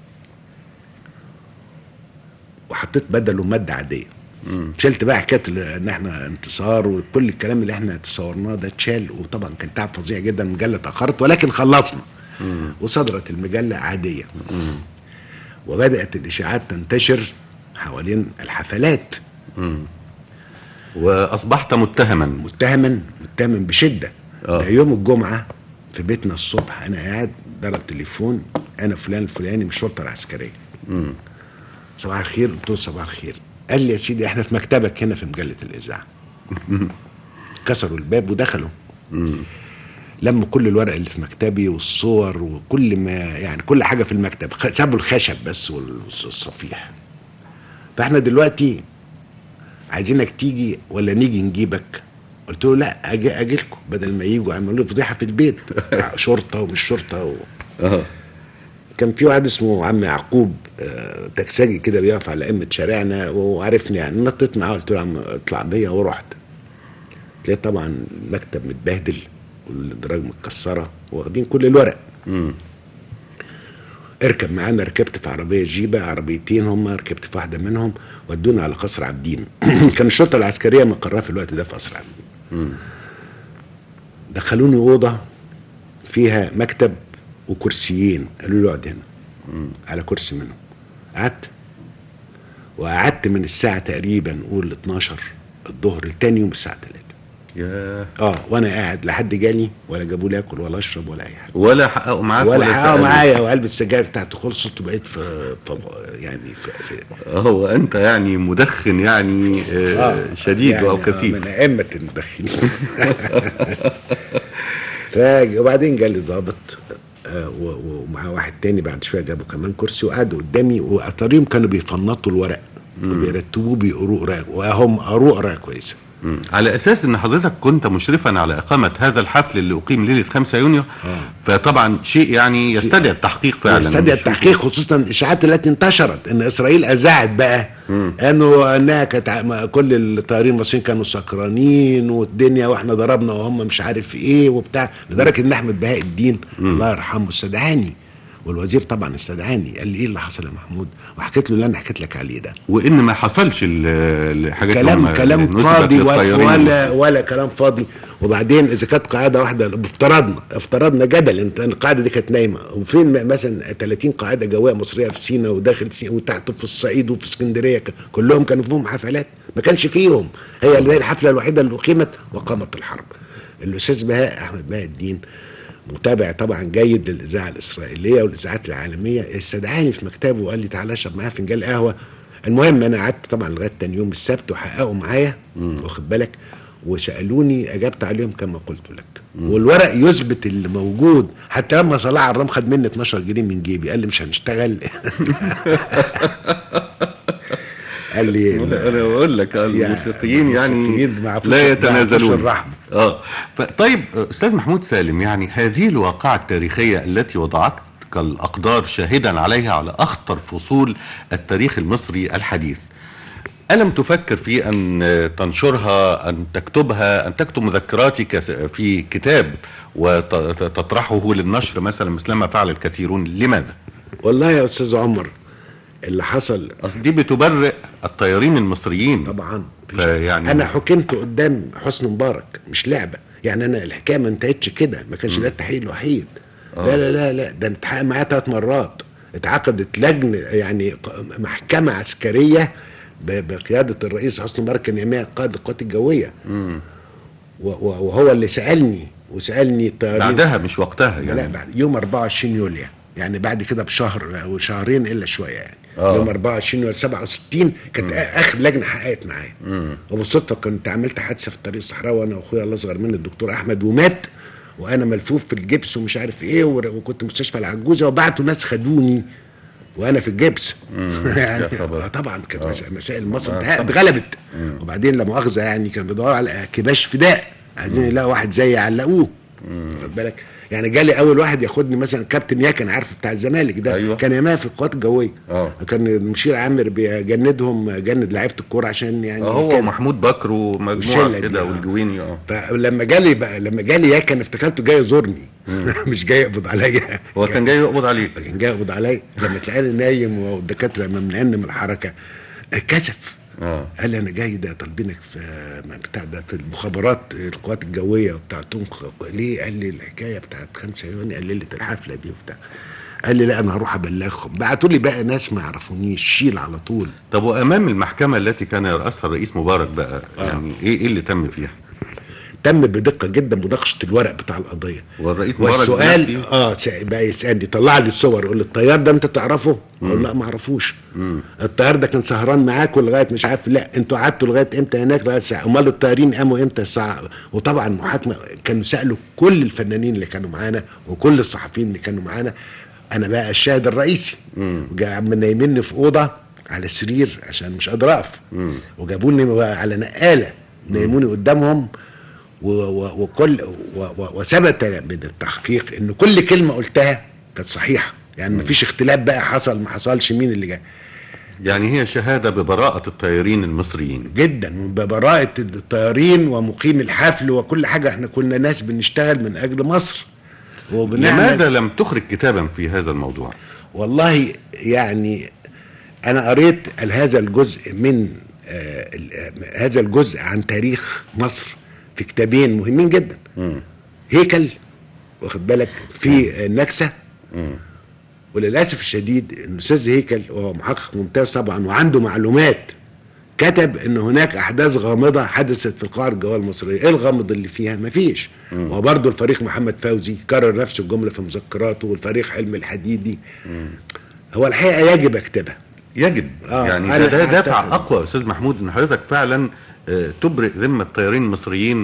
وحطيت بدله ماده عاديه مم. شلت بقى حكايه ال- ان احنا انتصار وكل الكلام اللي احنا تصورناه ده اتشال وطبعا كان تعب فظيع جدا المجله اتاخرت ولكن خلصنا مم. وصدرت المجله عاديه مم. وبدات الاشاعات تنتشر حوالين الحفلات مم. واصبحت متهما متهما متهم بشده آه. ده يوم الجمعه في بيتنا الصبح انا قاعد ضرب تليفون انا فلان الفلاني من الشرطه العسكريه مم. صباح الخير قلت له صباح الخير قال لي يا سيدي احنا في مكتبك هنا في مجله الاذاعه كسروا الباب ودخلوا مم. لموا كل الورق اللي في مكتبي والصور وكل ما يعني كل حاجه في المكتب خ- سابوا الخشب بس والصفيح فاحنا دلوقتي عايزينك تيجي ولا نيجي نجيبك قلت له لا اجي اجي لكم بدل ما يجوا يعملوا لي فضيحه في البيت شرطه ومش شرطه و... اه كان في واحد اسمه عم يعقوب آه، تكسجي كده بيقف على قمه شارعنا وعرفني يعني نطيت معاه قلت له يا عم اطلع بيا ورحت تلاقيت طبعا المكتب متبهدل والادراج متكسره واخدين كل الورق مم. اركب معانا ركبت في عربيه جيبه عربيتين هم ركبت في واحده منهم ودونا على قصر عابدين كان الشرطه العسكريه مقرها في الوقت ده في قصر عابدين مم. دخلوني اوضه فيها مكتب وكرسيين قالوا لي اقعد هنا مم. على كرسي منهم قعدت وقعدت من الساعه تقريبا قول 12 الظهر لتاني يوم الساعه 3 يا اه وانا قاعد لا حد جالي ولا جابوا لي اكل ولا اشرب ولا اي حاجه ولا حققوا معاك ولا حققوا سألوا. معايا وعلبه السجاير بتاعتي خلصت وبقيت في, في يعني في, في هو انت يعني مدخن يعني آه شديد يعني او آه، كثيف من ائمه المدخنين ف- وبعدين جالي ظابط آه، و- و- ومعاه واحد تاني بعد شويه جابوا كمان كرسي وقعدوا قدامي واتاريهم كانوا بيفنطوا الورق وبيرتبوه بيقروه قرايه وهم قروه قرايه كويسه مم. على اساس ان حضرتك كنت مشرفا على اقامه هذا الحفل اللي اقيم ليله 5 يونيو آه. فطبعا شيء يعني يستدعي التحقيق فعلا يستدعي مش- التحقيق خصوصا الاشاعات التي انتشرت ان اسرائيل اذاعت بقى انه انها كانت ع- ما- كل الطيارين المصريين كانوا سكرانين والدنيا واحنا ضربنا وهم مش عارف ايه وبتاع لدرجه ان احمد بهاء الدين الله يرحمه استدعاني والوزير طبعا استدعاني قال لي ايه اللي حصل يا محمود وحكيت له اللي انا حكيت لك عليه ده وان ما حصلش ال- الحاجات اللي كلام هم كلام نسبت فاضي ولا للطيارين ولا, المصريين. ولا كلام فاضي وبعدين اذا كانت قاعده واحده افترضنا افترضنا جدل انت القاعده دي كانت نايمه وفين مثلا 30 قاعده جويه مصريه في سينا وداخل سينا وتحت في الصعيد وفي اسكندريه ك- كلهم كانوا فيهم حفلات ما كانش فيهم هي اللي هي الحفله الوحيده اللي اقيمت وقامت الحرب الاستاذ بهاء احمد بهاء الدين متابع طبعا جيد للاذاعه الاسرائيليه والاذاعات العالميه استدعاني في مكتبه وقال لي تعالى اشرب معايا فنجان قهوه المهم انا قعدت طبعا لغايه تاني يوم السبت وحققوا معايا واخد بالك وسالوني اجبت عليهم كما قلت لك والورق يثبت اللي موجود حتى لما صلاح عرام خد مني 12 جنيه من جيبي قال لي مش هنشتغل قال لي انا أنا بقول لك الموسيقيين يعني الموسيقيين ما يعرفوش- لا ما يعرفوش يتنازلون الرحمة. اه ف- طيب استاذ محمود سالم يعني هذه الواقعه التاريخيه التي وضعتك الاقدار شاهدا عليها على اخطر فصول التاريخ المصري الحديث ألم تفكر في أن تنشرها أن تكتبها أن تكتب مذكراتك في كتاب وتطرحه للنشر مثلا مثلما فعل الكثيرون لماذا؟ والله يا استاذ عمر اللي حصل أصل دي بتبرئ الطيارين المصريين طبعا فيعني انا حكمت قدام حسني مبارك مش لعبه يعني انا الحكايه ما انتهتش كده ما كانش ده التحقيق الوحيد لا لا لا لا ده اتحقق معايا ثلاث مرات اتعقدت لجنه يعني ق- محكمه عسكريه ب- بقياده الرئيس حسني مبارك كان يوميها قائد القوات الجويه مم. و- و- وهو اللي سالني وسالني الطيارين بعدها مش وقتها لا يعني بعد يوم 24 يوليو يعني بعد كده بشهر او شهرين الا شويه يعني آه. يوم 24 يوليو 67 كانت اخر لجنه حققت معايا مم. وبالصدفه كنت عملت حادثه في الطريق الصحراوي انا واخويا الله اصغر مني الدكتور احمد ومات وانا ملفوف في الجبس ومش عارف ايه ور- وكنت مستشفى العجوزه وبعتوا ناس خدوني وانا في الجبس يعني يا خبر. آه طبعا كانت آه. مسا- مسائل مصر آه، اتها- طبعا. اتغلبت وبعدين لا مؤاخذه يعني كانوا بيدوروا على كباش فداء عايزين يلاقوا واحد زيي يعلقوه واخد بالك يعني جالي اول واحد ياخدني مثلا كابتن ياكن عارف بتاع الزمالك ده أيوة. كان ياما في القوات الجويه اه كان المشير عامر بيجندهم جند لعيبه الكوره عشان يعني هو كان- محمود بكر ومجموعه الشلة دي، كده آه. والجويني اه فلما جالي بقى لما جالي ياكن افتكرته جاي يزورني مش جاي يقبض عليا هو كان جاي يقبض عليك كان جاي يقبض عليا لما تلاقيني نايم والدكاتره ممنعني من الحركه كسف اه قال لي انا جاي ده طالبينك في بتاع ده في المخابرات القوات الجويه وبتاع قلت لهم خ- ليه؟ قال لي الحكايه بتاعت 5 يونيو قال ليله الحفله دي وبتاع قال لي لا انا هروح ابلغهم بعتوا لي بقى ناس ما يعرفونيش شيل على طول طب وامام المحكمه التي كان يرأسها الرئيس مبارك بقى آه. يعني ايه ايه اللي تم فيها؟ تم بدقه جدا مناقشه الورق بتاع القضيه والرئيس مبارك والسؤال بنفسه- اه س- بقى يسالني طلع لي الصور يقول لي الطيار ده انت تعرفه؟ اقول لا ما اعرفوش مم. الطيار ده كان سهران معاكم لغايه مش عارف لا انتوا قعدتوا لغايه امتى هناك لغايه الساعه امال الطيارين قاموا امتى الساعه وطبعا محاكمه كانوا سالوا كل الفنانين اللي كانوا معانا وكل الصحفيين اللي كانوا معانا انا بقى الشاهد الرئيسي مم. جا- نايميني في اوضه على سرير عشان مش قادر اقف مم. وجابوني بقى على نقاله نيموني قدامهم و- و- وكل و- و- وثبت من التحقيق ان كل كلمه قلتها كانت صحيحه يعني مفيش اختلاف بقى حصل ما حصلش مين اللي جاي يعني هي شهاده ببراءه الطيارين المصريين جدا ببراءه الطيارين ومقيم الحفل وكل حاجه احنا كنا ناس بنشتغل من اجل مصر وبنعمل لماذا لم تخرج كتابا في هذا الموضوع؟ والله يعني انا قريت هذا الجزء من آه، ال- آه، هذا الجزء عن تاريخ مصر في كتابين مهمين جدا مم. هيكل واخد بالك في النكسه مم. وللاسف الشديد ان الاستاذ هيكل وهو محقق ممتاز طبعا وعنده معلومات كتب ان هناك احداث غامضه حدثت في القاعده الجويه المصريه ايه الغامض اللي فيها مفيش وبرضه الفريق محمد فوزي كرر نفس الجمله في مذكراته والفريق حلمي الحديدي هو الحقيقه يجب اكتبها يجب آه، يعني أنا ده, ده دافع أعتقد. اقوى يا استاذ محمود ان حضرتك فعلا آه، تبرئ ذمه الطيارين المصريين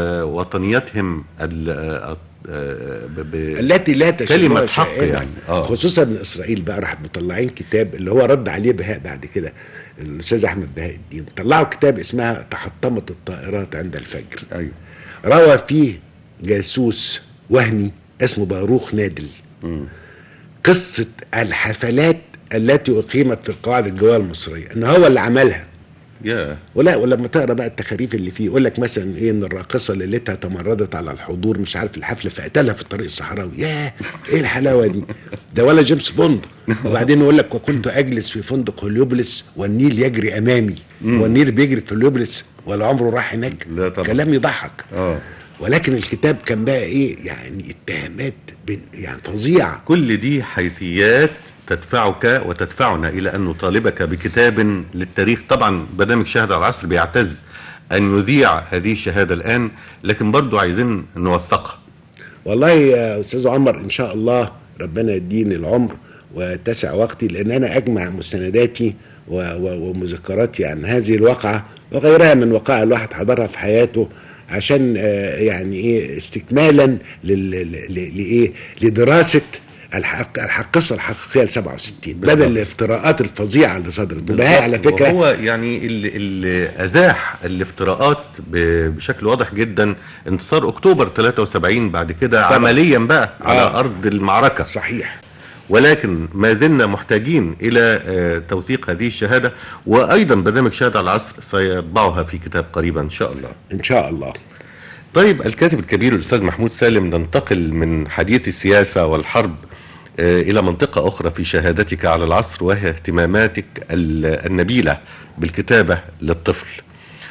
ووطنيتهم ال- آه، آه، ب- ب- التي لا تشبه كلمة حق شائعة. يعني، آه. خصوصا ان اسرائيل بقى راح مطلعين كتاب اللي هو رد عليه بهاء بعد كده الاستاذ احمد بهاء الدين طلعوا كتاب اسمها تحطمت الطائرات عند الفجر ايوه روى فيه جاسوس وهمي اسمه باروخ نادل مم. قصة الحفلات التي أقيمت في القواعد الجوية المصرية إن هو اللي عملها يا ولا ولما تقرا بقى التخاريف اللي فيه يقول لك مثلا ايه ان الراقصه ليلتها تمردت على الحضور مش عارف الحفله فقتلها في الطريق الصحراوي ياه ايه الحلاوه دي ده ولا جيمس بوند وبعدين يقول لك وكنت اجلس في فندق هليوبلس والنيل يجري امامي هو النيل بيجري في هليوبلس ولا عمره راح هناك لا طبعا. كلام يضحك اه ولكن الكتاب كان بقى ايه يعني اتهامات بين- يعني فظيعه كل دي حيثيات تدفعك وتدفعنا الى ان نطالبك بكتاب للتاريخ طبعا برنامج شاهد على العصر بيعتز ان يذيع هذه الشهاده الان لكن برضو عايزين نوثقها والله يا استاذ عمر ان شاء الله ربنا يديني العمر وتسع وقتي لان انا اجمع مستنداتي و- و- ومذكراتي عن هذه الواقعه وغيرها من وقائع الواحد حضرها في حياته عشان آه، يعني ايه استكمالا لل- ل- ل- لايه لدراسه الحق القصه الحقيقيه ل 67 بدل بالظبط. الافتراءات الفظيعه اللي صدرت وبهاء على فكره هو يعني اللي, اللي ازاح الافتراءات ب- بشكل واضح جدا انتصار اكتوبر 73 بعد كده طبعا. عمليا بقى على آه. ارض المعركه صحيح ولكن ما زلنا محتاجين الى آه، توثيق هذه الشهاده وايضا برنامج شهاده على العصر سيطبعها في كتاب قريبا ان شاء الله. ان شاء الله طيب الكاتب الكبير الاستاذ محمود سالم ننتقل من حديث السياسه والحرب آه، الى منطقه اخرى في شهادتك على العصر وهي اهتماماتك ال- النبيله بالكتابه للطفل.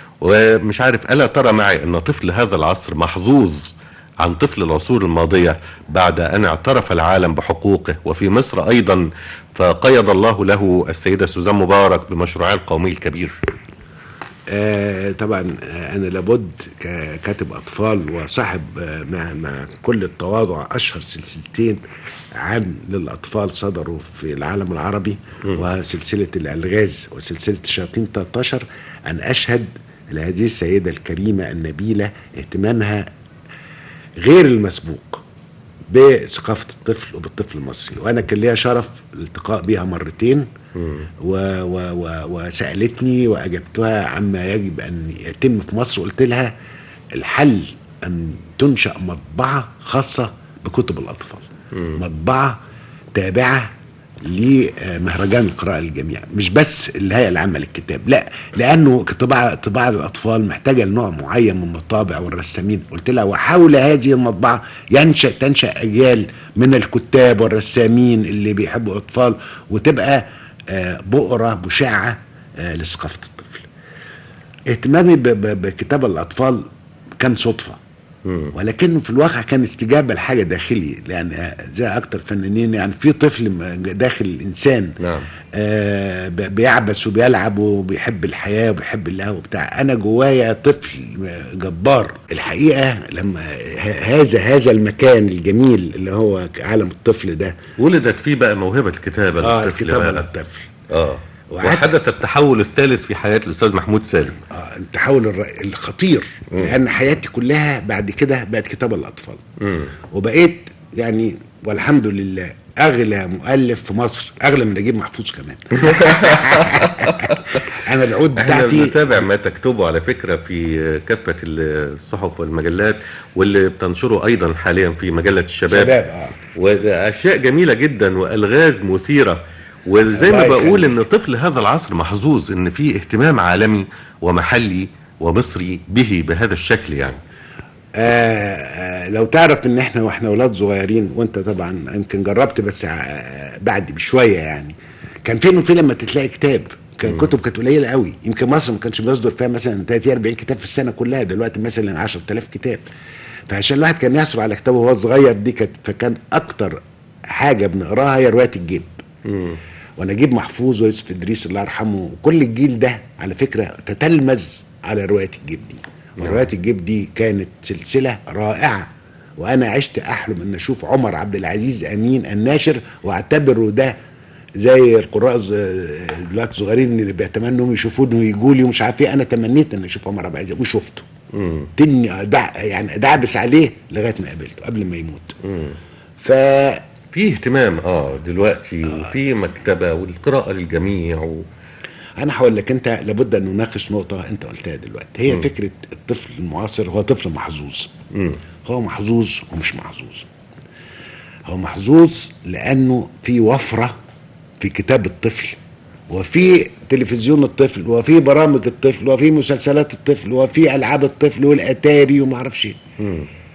ومش عارف الا ترى معي ان طفل هذا العصر محظوظ عن طفل العصور الماضيه بعد ان اعترف العالم بحقوقه وفي مصر ايضا فقيض الله له السيده سوزان مبارك بمشروعها القومي الكبير. آه طبعا آه انا لابد ككاتب اطفال وصاحب آه مع مع كل التواضع اشهر سلسلتين عام للاطفال صدروا في العالم العربي وسلسله الالغاز وسلسله الشياطين 13 ان اشهد لهذه السيده الكريمه النبيله اهتمامها غير المسبوق بثقافه الطفل وبالطفل المصري وانا كان ليا شرف الالتقاء بيها مرتين و و و وسالتني واجبتها عما يجب ان يتم في مصر قلت لها الحل ان تنشا مطبعه خاصه بكتب الاطفال مطبعه تابعه لمهرجان القراءة للجميع مش بس الهيئة العامة للكتاب لا لأنه طباعة طباعة الأطفال محتاجة لنوع معين من المطابع والرسامين قلت لها وحول هذه المطبعة ينشأ تنشأ أجيال من الكتاب والرسامين اللي بيحبوا الأطفال وتبقى آه، بؤرة مشعة آه، لثقافة الطفل اهتمامي ب- ب- بكتاب الأطفال كان صدفة ولكنه في الواقع كان استجابه لحاجه داخلي لان زي اكتر فنانين يعني في طفل م- داخل الانسان نعم. آه ب- بيعبس وبيلعب وبيحب الحياه وبيحب اللهو وبتاع انا جوايا طفل جبار الحقيقه لما ه- هذا هذا المكان الجميل اللي هو عالم الطفل ده ولدت فيه بقى موهبة الكتابة اه للطفل الكتابه بقى. للطفل اه وحتى- وحدث التحول الثالث في حياة الأستاذ محمود سالم آه التحول الر- الخطير لان حياتي كلها بعد كده بقت كتابه للاطفال مم. وبقيت يعني والحمد لله اغلى مؤلف في مصر اغلى من نجيب محفوظ كمان انا العود احنا بتاعتي بنتابع ما تكتبه على فكرة في كافة الصحف والمجلات واللي بتنشره أيضا حاليا في مجلة الشباب شباب اه واشياء جميله جدا والغاز مثيره وزي ما الله بقول يخليك. ان طفل هذا العصر محظوظ ان في اهتمام عالمي ومحلي ومصري به بهذا الشكل يعني آه آه لو تعرف ان احنا واحنا اولاد صغيرين وانت طبعا يمكن جربت بس آه بعد بشويه يعني كان فين وفين لما تلاقي كتاب كان كتب كانت قليله قوي يمكن مصر ما كانش بيصدر فيها مثلا 30 40 كتاب في السنه كلها دلوقتي مثلا 10000 كتاب فعشان الواحد كان يحصل على كتابه وهو صغير دي كانت فكان اكتر حاجه بنقراها هي روايه الجيب ونجيب محفوظ ويوسف ادريس الله يرحمه وكل الجيل ده على فكره تتلمذ على روايه الجيب دي وروايه الجيب دي كانت سلسله رائعه وانا عشت احلم ان اشوف عمر عبد العزيز امين الناشر واعتبره ده زي القراء الز- دلوقتي الصغيرين اللي بيتمنوا انهم يشوفوني ويجوا لي ومش عارف ايه انا تمنيت ان اشوف عمر عبد العزيز وشفته مم. تني دع يعني دعبس عليه لغايه ما قابلته قبل ما يموت مم. ف في اهتمام اه دلوقتي وفي مكتبه والقراءه للجميع و... انا هقول لك انت لابد ان نناقش نقطه انت قلتها دلوقتي هي مم. فكره الطفل المعاصر هو طفل محظوظ مم. هو محظوظ ومش محظوظ هو محظوظ لانه في وفره في كتاب الطفل وفي تلفزيون الطفل وفي برامج الطفل وفي مسلسلات الطفل وفي العاب الطفل والاتاري وما اعرفش ايه مم.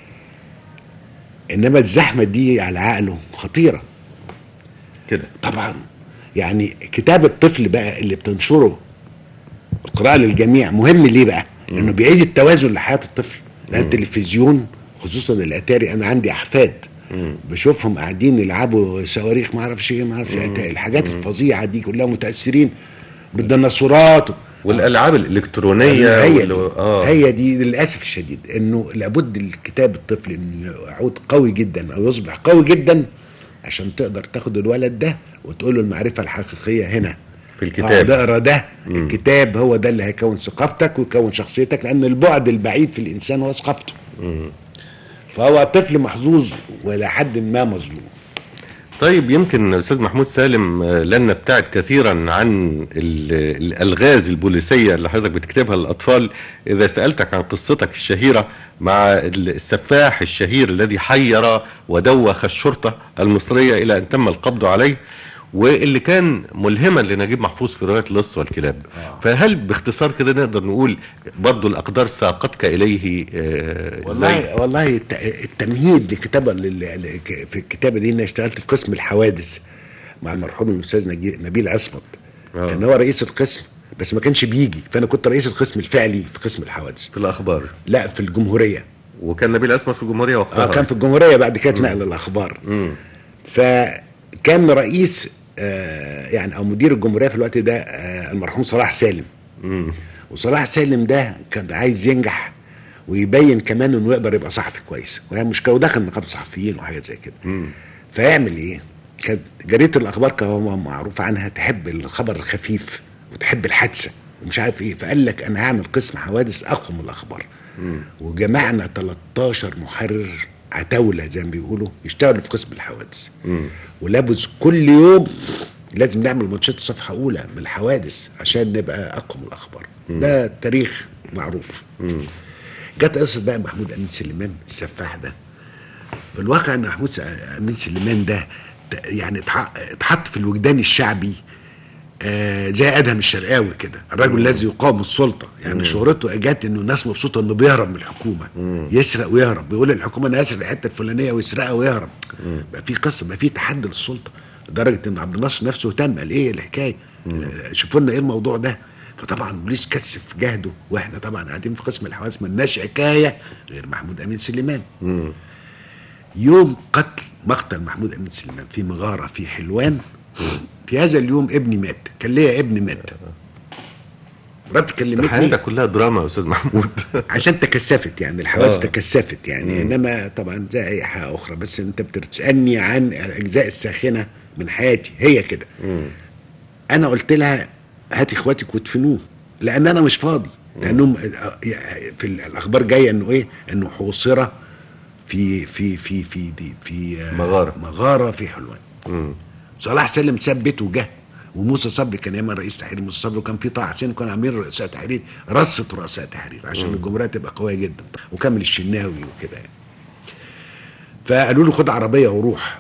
انما الزحمه دي على عقله خطيره كده طبعا يعني كتاب الطفل بقى اللي بتنشره القراءة للجميع مهم ليه بقى؟ لأنه بيعيد التوازن لحياة الطفل لأن التلفزيون خصوصا الأتاري أنا عندي أحفاد مم. بشوفهم قاعدين يلعبوا صواريخ ما اعرفش ايه ما اعرفش إيه، الحاجات الفظيعه دي كلها متاثرين بالديناصورات والالعاب الالكترونيه هي وال... دي اه هي دي للاسف الشديد انه لابد الكتاب الطفل انه يعود قوي جدا او يصبح قوي جدا عشان تقدر تاخد الولد ده وتقول له المعرفه الحقيقيه هنا في اه الكتاب ده اقرا ده مم. الكتاب هو ده اللي هيكون ثقافتك ويكون شخصيتك لان البعد البعيد في الانسان هو ثقافته مم. فهو طفل محظوظ والى حد ما مظلوم طيب يمكن استاذ محمود سالم آه، لن نبتعد كثيرا عن ال- الالغاز البوليسيه اللي حضرتك بتكتبها للاطفال اذا سالتك عن قصتك الشهيره مع السفاح الشهير الذي حير ودوخ الشرطه المصريه الى ان تم القبض عليه واللي كان ملهما لنجيب محفوظ في روايه اللص والكلاب آه. فهل باختصار كده نقدر نقول برضو الاقدار ساقتك اليه آه، إزاي؟ والله والله الت- التمهيد لكتابه لل- ل- في الكتابه دي انا اشتغلت في قسم الحوادث مع المرحوم الاستاذ نجي- نبيل عصمت آه. كان هو رئيس القسم بس ما كانش بيجي فانا كنت رئيس القسم الفعلي في قسم الحوادث في الاخبار لا في الجمهوريه وكان نبيل اسمت في الجمهوريه وقتها اه كان في الجمهوريه بعد كده اتنقل الاخبار مم. فكان رئيس آه يعني او مدير الجمهوريه في الوقت ده آه المرحوم صلاح سالم مم. وصلاح سالم ده كان عايز ينجح ويبين كمان انه يقدر يبقى صحفي كويس وهي مشكله ودخل نقابه صحفيين وحاجات زي كده مم. فيعمل ايه؟ كانت جريده الاخبار كان معروف عنها تحب الخبر الخفيف وتحب الحادثه ومش عارف ايه فقال لك انا هعمل قسم حوادث اقوى من الاخبار مم. وجمعنا 13 محرر عتاوله زي ما بيقولوا يشتغلوا في قسم الحوادث مم. ولابد كل يوم لازم نعمل ماتشات صفحه اولى من الحوادث عشان نبقى اقوى من الاخبار ده تاريخ معروف مم. جت قصه بقى محمود امين سليمان السفاح ده الواقع ان محمود س- امين سليمان ده ت- يعني اتح- اتحط في الوجدان الشعبي آه زي ادهم الشرقاوي كده الرجل الذي يقاوم السلطه يعني شهرته جت انه الناس مبسوطه انه بيهرب من الحكومه يسرق ويهرب بيقول للحكومه انا هسرق الحته الفلانيه ويسرقها ويهرب بقى في قصه بقى في تحدي للسلطه لدرجه ان عبد الناصر نفسه اهتم قال ايه الحكايه آه، شوفوا لنا ايه الموضوع ده فطبعا البوليس كثف جهده واحنا طبعا قاعدين في قسم الحوادث ملناش حكايه غير محمود امين سليمان مم. يوم قتل مقتل محمود امين سليمان في مغاره في حلوان في هذا اليوم ابني مات كان ليا ابن مات مراتي كلمتني حياتك كلها دراما يا استاذ محمود عشان تكثفت يعني الحوادث آه. تكثفت يعني مم. انما طبعا زي اي حاجه اخرى بس انت بتسالني عن الاجزاء الساخنه من حياتي هي كده مم. انا قلت لها هاتي اخواتك وادفنوه لان انا مش فاضي لانهم في الاخبار جايه انه ايه انه حوصره في في في في دي في آه، مغارة. مغاره في حلوان مم. صلاح سالم ساب بيته وجه وموسى صبري كان ايام رئيس تحرير موسى صبري وكان في طه حسين كانوا عاملين رؤساء تحرير رصه رؤساء تحرير عشان الجمهوريه تبقى قويه جدا وكمل الشناوي وكده يعني فقالوا له خد عربيه وروح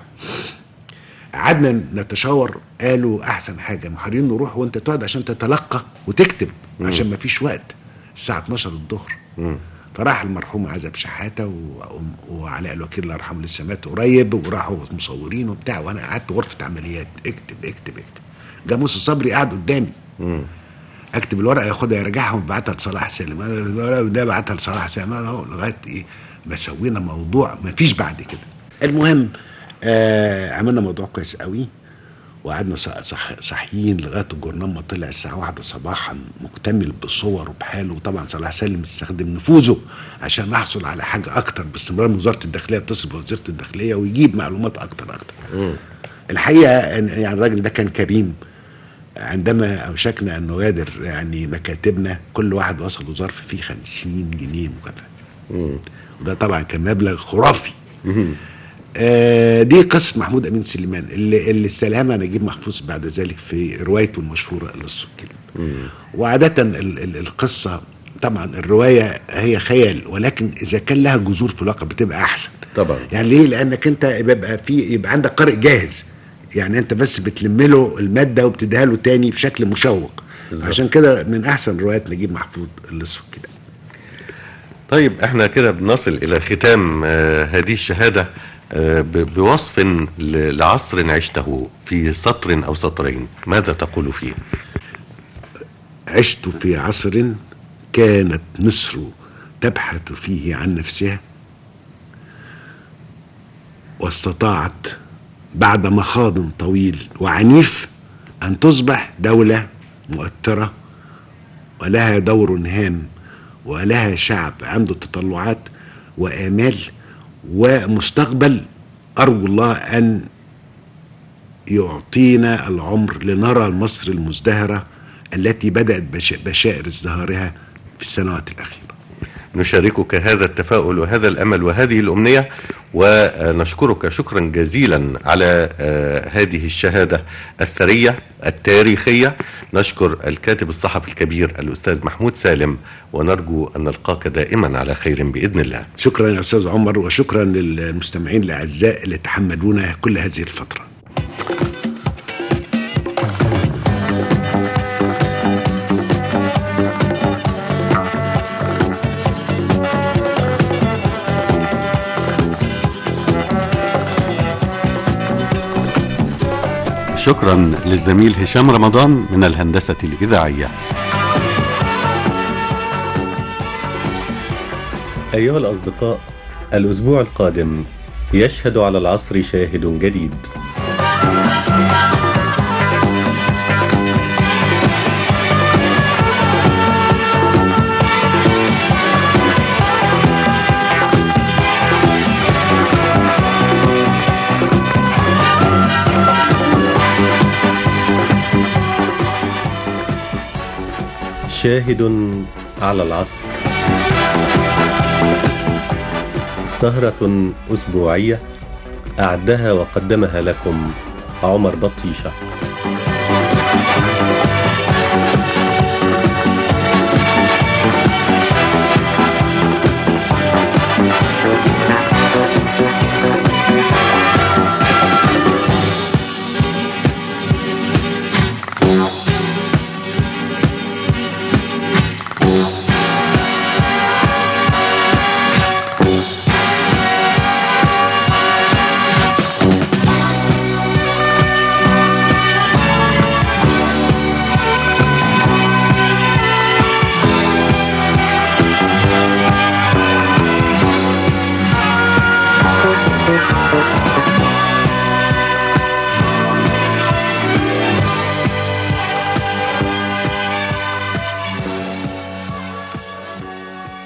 قعدنا نتشاور قالوا احسن حاجه محررين نروح وانت تقعد عشان تتلقى وتكتب عشان ما فيش وقت الساعه 12 الظهر مم. فراح المرحوم عزب شحاته و... وعلاء الوكيل الله يرحمه لسه مات قريب وراحوا مصورين وبتاع وانا قعدت غرفه عمليات اكتب اكتب اكتب جه موسى صبري قاعد قدامي مم. اكتب الورقه ياخدها يرجعها ويبعتها لصلاح سالم انا الورقه ده بعتها لصلاح سالم انا اهو لغايه ايه ما سوينا موضوع ما فيش بعد كده المهم آه عملنا موضوع كويس قوي وقعدنا صح صح صاحيين لغايه الجورنال ما طلع الساعه واحدة صباحا مكتمل بصور وبحاله وطبعا صلاح سالم استخدم نفوذه عشان نحصل على حاجه اكتر باستمرار من وزاره الداخليه يتصل بوزاره الداخليه ويجيب معلومات اكتر اكتر مم. الحقيقه إن- يعني الراجل ده كان كريم عندما اوشكنا ان نغادر يعني مكاتبنا كل واحد وصل ظرف فيه 50 جنيه مكافاه مم. وده طبعا كان مبلغ خرافي مم. آه دي قصه محمود امين سليمان اللي اللي استلهمها نجيب محفوظ بعد ذلك في روايته المشهوره لص الكلب مم. وعاده ال ال القصه طبعا الروايه هي خيال ولكن اذا كان لها جذور في الواقع بتبقى احسن طبعا يعني ليه لانك انت بيبقى في يبقى عندك قارئ جاهز يعني انت بس بتلم له الماده وبتديها له تاني بشكل مشوق بالظبط. عشان كده من احسن روايات نجيب محفوظ اللص كده طيب احنا كده بنصل الى ختام آه هذه الشهاده آه ب- بوصف ل- لعصر عشته في سطر او سطرين ماذا تقول فيه عشت في عصر كانت مصر تبحث فيه عن نفسها واستطاعت بعد مخاض طويل وعنيف ان تصبح دوله مؤثره ولها دور هام ولها شعب عنده تطلعات وامال ومستقبل ارجو الله ان يعطينا العمر لنرى مصر المزدهره التي بدات بش- بشائر ازدهارها في السنوات الاخيره نشاركك هذا التفاؤل وهذا الامل وهذه الامنيه ونشكرك شكرا جزيلا على آه، هذه الشهاده الثريه التاريخيه نشكر الكاتب الصحفي الكبير الاستاذ محمود سالم ونرجو ان نلقاك دائما على خير باذن الله شكرا يا استاذ عمر وشكرا للمستمعين الاعزاء اللي تحملونا كل هذه الفتره شكرا للزميل هشام رمضان من الهندسة الإذاعية أيها الأصدقاء الأسبوع القادم يشهد على العصر شاهد جديد شاهد على العصر سهرة أسبوعية أعدها وقدمها لكم عمر بطيشة